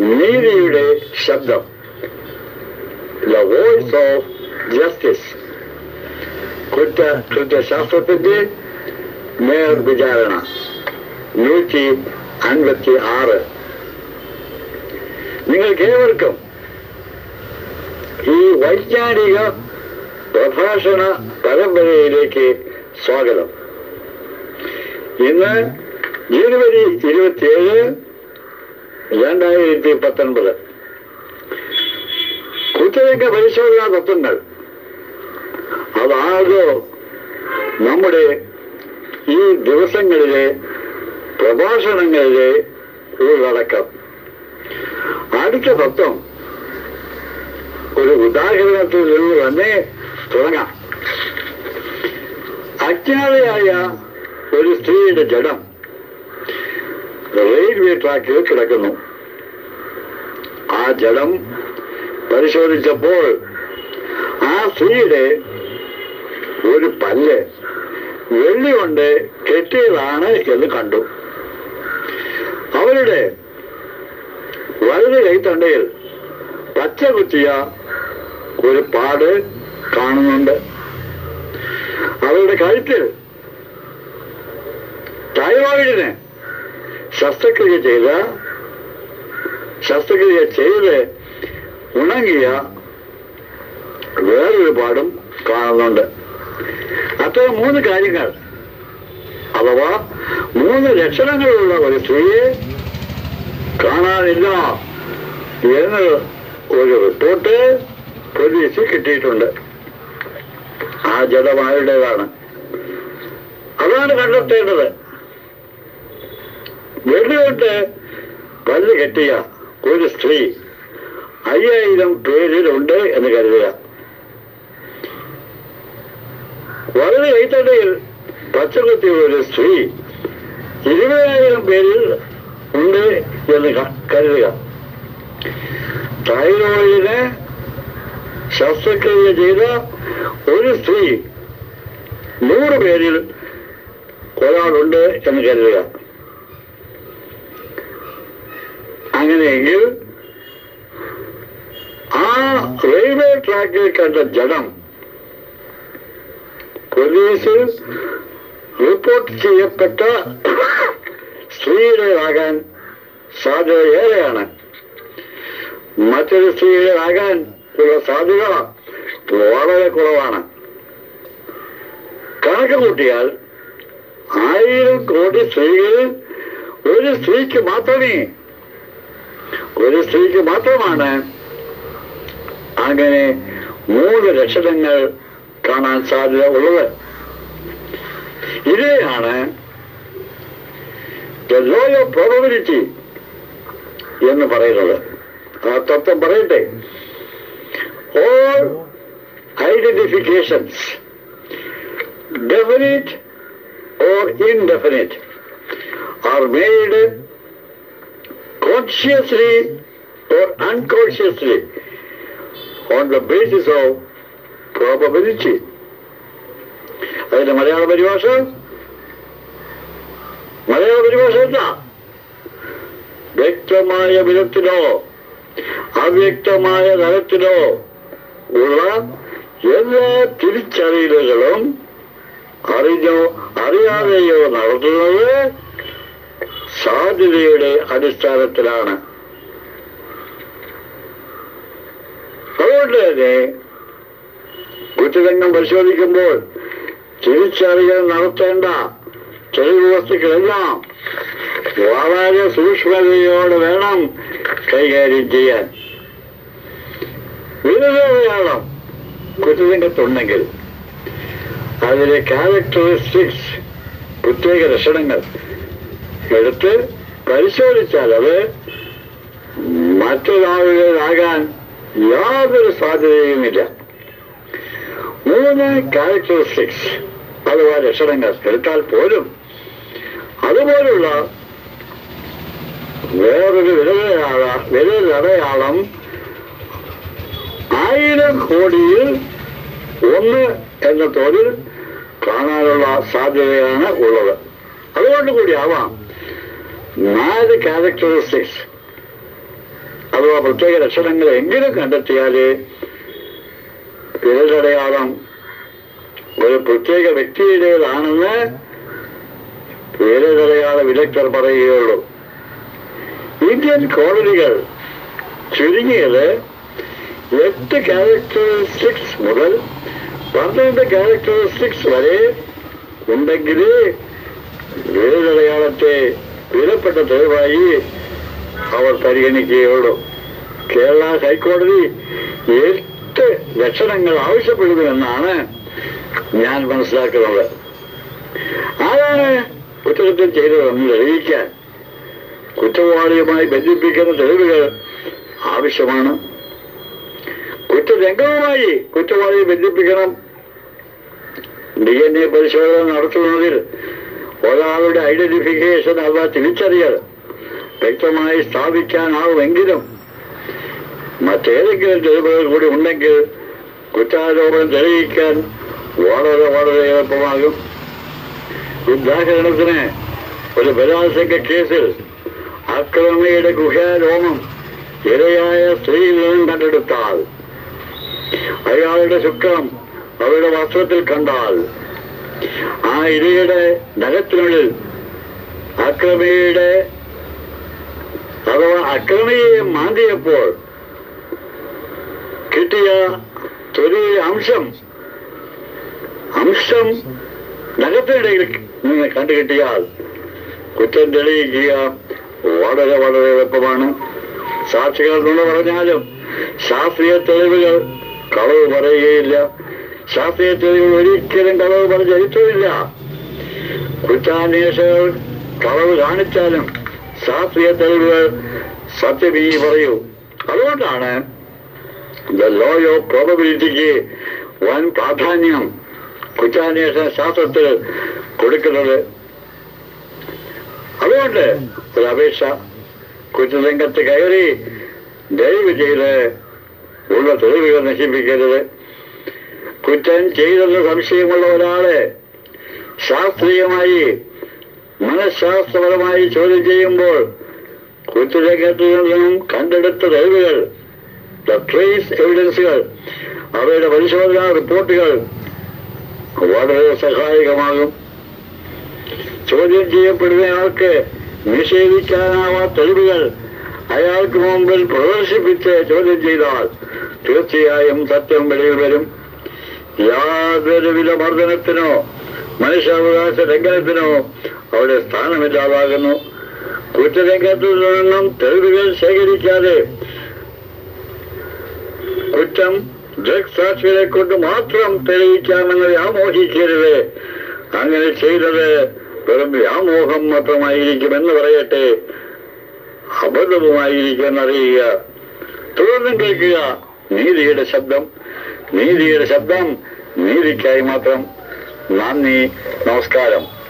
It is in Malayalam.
നീതിയുടെ ശബ്ദം ദ വോയിസ് ഓഫ് ജസ്റ്റിസ് കുറ്റ കൃത്യശാസ്ത്രത്തിന്റെ മേൽ വിചാരണ നൂറ്റി അൻപത്തി ആറ് നിങ്ങൾക്ക് ഏവർക്കും ഈ വൈജ്ഞാനിക പ്രഭാഷണ പരമ്പരയിലേക്ക് സ്വാഗതം ഇന്ന് ജനുവരി ഇരുപത്തിയേഴ് രണ്ടായിരത്തി പത്തൊൻപത് കുറ്റരംഗ പരിശോധനാ തത്വങ്ങൾ അതാകോ നമ്മുടെ ഈ ദിവസങ്ങളിലെ പ്രഭാഷണങ്ങളിലെ ഉള്ളടക്കം അടുത്ത തത്വം ഒരു ഉദാഹരണത്തിൽ നിന്ന് തന്നെ തുടങ്ങാം അജ്ഞാതയായ ഒരു സ്ത്രീയുടെ ജഡം റെയിൽവേ ട്രാക്കിൽ കിടക്കുന്നു ആ ജഡം പരിശോധിച്ചപ്പോൾ ആ സ്ത്രീയുടെ ഒരു പല്ല് വെള്ളി കൊണ്ട് കെട്ടിയതാണ് എന്ന് കണ്ടു അവരുടെ വലത് കൈത്തണ്ടയിൽ പച്ച കുത്തിയ ഒരു പാട് കാണുന്നുണ്ട് അവരുടെ കഴുത്തിൽ തൈറോയിഡിന് ശസ്ത്രക്രിയ ചെയ്ത ശസ്ത്രക്രിയ ചെയ്ത് ഉണങ്ങിയ വേറൊരു പാടും കാണുന്നുണ്ട് അത്തരം മൂന്ന് കാര്യങ്ങൾ അഥവാ മൂന്ന് ലക്ഷണങ്ങളുള്ള ഒരു സ്ത്രീയെ കാണാനില്ല എന്ന് ഒരു റിപ്പോർട്ട് പോലീസിൽ കിട്ടിയിട്ടുണ്ട് ആ ജഡം ആരുടേതാണ് അതാണ് കണ്ടെത്തേണ്ടത് വെള്ളിയോട്ട് പല്ല് കെട്ടിയ ഒരു സ്ത്രീ അയ്യായിരം പേരിലുണ്ട് എന്ന് കരുതുക വളരെ കൈത്തടയിൽ പച്ചകുത്തിയ ഒരു സ്ത്രീ ഇരുപതിനായിരം പേരിൽ ഉണ്ട് എന്ന് ക- കരുതുക തൈറോയിഡിന് ശസ്ത്രക്രിയ ചെയ്ത ഒരു സ്ത്രീ നൂറ് പേരിൽ ഒരാളുണ്ട് എന്ന് കരുതുക അങ്ങനെയെങ്കിൽ ആ റെയിൽവേ ട്രാക്കിൽ കണ്ട ജഡം പോലീസിൽ റിപ്പോർട്ട് ചെയ്യപ്പെട്ട സ്ത്രീയുടേതാകാൻ സാധ്യത ഏറെയാണ് മറ്റൊരു സ്ത്രീയുടേതാകാൻ ഉള്ള സാധ്യത വളരെ കുറവാണ് കണക്ക് കൂട്ടിയാൽ ആയിരം കോടി സ്ത്രീകളിൽ ഒരു സ്ത്രീക്ക് മാത്രമേ ഒരു സ്ത്രീക്ക് മാത്രമാണ് അങ്ങനെ മൂന്ന് ലക്ഷണങ്ങൾ കാണാൻ സാധ്യത ഉള്ളത് ഇതിനെയാണ് ലോ ഓഫ് പ്രോബിലിറ്റി എന്ന് പറയുന്നത് ആ തത്വം പറയട്ടെ all identifications definite or indefinite are made consciously or unconsciously on the basis of probability. അതിന്റെ മലയാള പരിഭാഷ മലയാള പരിഭാഷ എന്താ വ്യക്തമായ വിധത്തിലോ അവ്യക്തമായ തലത്തിലോ ഉള്ള എല്ലാ തിരിച്ചറിയലുകളും അറിഞ്ഞോ അറിയാതെയോ നടത്തുന്നത് സാധ്യതയുടെ അടിസ്ഥാനത്തിലാണ് അതുകൊണ്ട് തന്നെ കുറ്റരംഗം പരിശോധിക്കുമ്പോൾ തിരിച്ചറിയൽ നടത്തേണ്ട തെളിവ് വസ്തുക്കളെല്ലാം വളരെ സൂക്ഷ്മതയോടെ വേണം കൈകാര്യം ചെയ്യാൻ വിരലടയാളം കുറ്റരംഗത്തുണ്ടെങ്കിൽ അതിലെ ക്യാരക്ടറിസ്റ്റിക്സ് പ്രത്യേക ലക്ഷണങ്ങൾ എടുത്ത് പരിശോധിച്ചാൽ അത് മറ്റൊരാളുകളാകാൻ യാതൊരു സാധ്യതയുമില്ല മൂന്ന് ക്യാരക്ടറിസ്റ്റിക്സ് അഥവാ ലക്ഷണങ്ങൾ എടുത്താൽ പോലും അതുപോലുള്ള വേറൊരു വിരലടയാള വിരലടയാളം ആയിരം കോടിയിൽ ഒന്ന് എന്ന തോതിൽ കാണാനുള്ള സാധ്യതയാണ് ഉള്ളത് അതുകൊണ്ട് കൂടി ആവാം നാല് ക്യാരക്ടറിസ്റ്റിക്സ് അഥവാ പ്രത്യേക ലക്ഷണങ്ങൾ എങ്കിലും കണ്ടെത്തിയാല് വിരലടയാളം ഒരു പ്രത്യേക വ്യക്തിയുടേതാണെന്ന് വിരലടയാള വിദഗ്ധർ പറയുകയുള്ളൂ ഇന്ത്യൻ കോളനികൾ ചുരുങ്ങിയത് എട്ട് ക്യാരക്ടറിസ്റ്റിക്സ് മുതൽ പന്ത്രണ്ട് ക്യാരക്ടറിസ്റ്റിക്സ് വരെ ഉണ്ടെങ്കിൽ വിരലടയാളത്തെ വിലപ്പെട്ട തെളിവായി അവർ പരിഗണിക്കുകയുള്ളൂ കേരള ഹൈക്കോടതി എട്ട് ലക്ഷണങ്ങൾ ആവശ്യപ്പെടുന്നുവെന്നാണ് ഞാൻ മനസ്സിലാക്കുന്നത് ആരാണ് കുറ്റകൃത്യം ചെയ്തതെന്ന് തെളിയിക്കാൻ കുറ്റവാളിയുമായി ബന്ധിപ്പിക്കുന്ന തെളിവുകൾ ആവശ്യമാണ് കുറ്റരംഗവുമായി കുറ്റവാളിയെ ബന്ധിപ്പിക്കണം ഡി എൻ എ പരിശോധന നടത്തുന്നതിൽ ഒരാളുടെ ഐഡന്റിഫിക്കേഷൻ അഥവാ തിരിച്ചറിയൽ വ്യക്തമായി സ്ഥാപിക്കാനാവുമെങ്കിലും മറ്റേതെങ്കിലും തെളിവുകൾ കൂടി ഉണ്ടെങ്കിൽ കുറ്റാരോപണം തെളിയിക്കാൻ വളരെ വളരെ എളുപ്പമാകും ഉദാഹരണത്തിന് ഒരു ബലാത്സംഗ കേസിൽ അക്രമിയുടെ ഗുഹാരോമം ഇരയായ സ്ത്രീയിൽ നിന്നും കണ്ടെടുത്താൽ അയാളുടെ ശുക്രം അവരുടെ വസ്ത്രത്തിൽ കണ്ടാൽ ആ ഇരയുടെ നഖത്തിനുള്ളിൽ അക്രമിയുടെ അഥവാ അക്രമിയെ മാന്തിയപ്പോൾ കിട്ടിയ തൊലി അംശം അംശം നഖത്തിനിടയിൽ നിന്ന് കണ്ടുകിട്ടിയാൽ കുറ്റം തെളിയിക്കുക വളരെ വളരെ എളുപ്പമാണ് സാക്ഷികൾ നുണ പറഞ്ഞാലും ശാസ്ത്രീയ തെളിവുകൾ കളവ് പറയുകയില്ല ശാസ്ത്രീയ തെളിവുകൾ ഒരിക്കലും കളവ് പറഞ്ഞ ചരിത്രമില്ല കുറ്റാന്വേഷകർ കളവ് കാണിച്ചാലും ശാസ്ത്രീയ തെളിവുകൾ സത്യമീ പറയൂ അതുകൊണ്ടാണ് ദ ലോ ഓഫ് പ്രോബബിലിറ്റിക്ക് വൻ പ്രാധാന്യം കുറ്റാന്വേഷണ ശാസ്ത്രത്തിൽ കൊടുക്കുന്നത് അതുകൊണ്ട് ഒരു അപേക്ഷ കുറ്റരംഗത്ത് കയറി ദയവ് ചെയ്ത് ഉള്ള തെളിവുകൾ നശിപ്പിക്കരുത് കുറ്റം ചെയ്തെന്ന് സംശയമുള്ള ഒരാളെ ശാസ്ത്രീയമായി മനഃശാസ്ത്രപരമായി ചോദ്യം ചെയ്യുമ്പോൾ കുറ്റരംഗത്ത് നിന്നും കണ്ടെടുത്ത തെളിവുകൾ ദ ട്രേസ് എവിഡൻസുകൾ അവയുടെ പരിശോധനാ റിപ്പോർട്ടുകൾ വളരെ സഹായകമാകും ചോദ്യം ചെയ്യപ്പെടുന്നയാൾക്ക് നിഷേധിക്കാനാവാത്ത തെളിവുകൾ അയാൾക്ക് മുമ്പിൽ പ്രദർശിപ്പിച്ച് ചോദ്യം ചെയ്താൽ തീർച്ചയായും സത്യം വെളിയിൽ വരും യാതൊരു വിലമർദ്ദനത്തിനോ മനുഷ്യാവകാശ ലംഘനത്തിനോ അവിടെ സ്ഥാനമില്ലാതാകുന്നു കുറ്റരംഗത്തു നിന്നും തെളിവുകൾ ശേഖരിക്കാതെ കുറ്റം ഡ്രഗ് സാക്ഷികളെ കൊണ്ട് മാത്രം തെളിയിക്കാമെന്ന് വ്യാമോഹിക്കരുത് അങ്ങനെ ചെയ്തത് വെറും വ്യാമോഹം മാത്രമായിരിക്കുമെന്ന് പറയട്ടെ അബദ്ധവുമായിരിക്കുമെന്നറിയുക തുടർന്നും കേൾക്കുക നീതിയുടെ ശബ്ദം നീതിയുടെ ശബ്ദം നീതിക്കായി മാത്രം നന്ദി നമസ്കാരം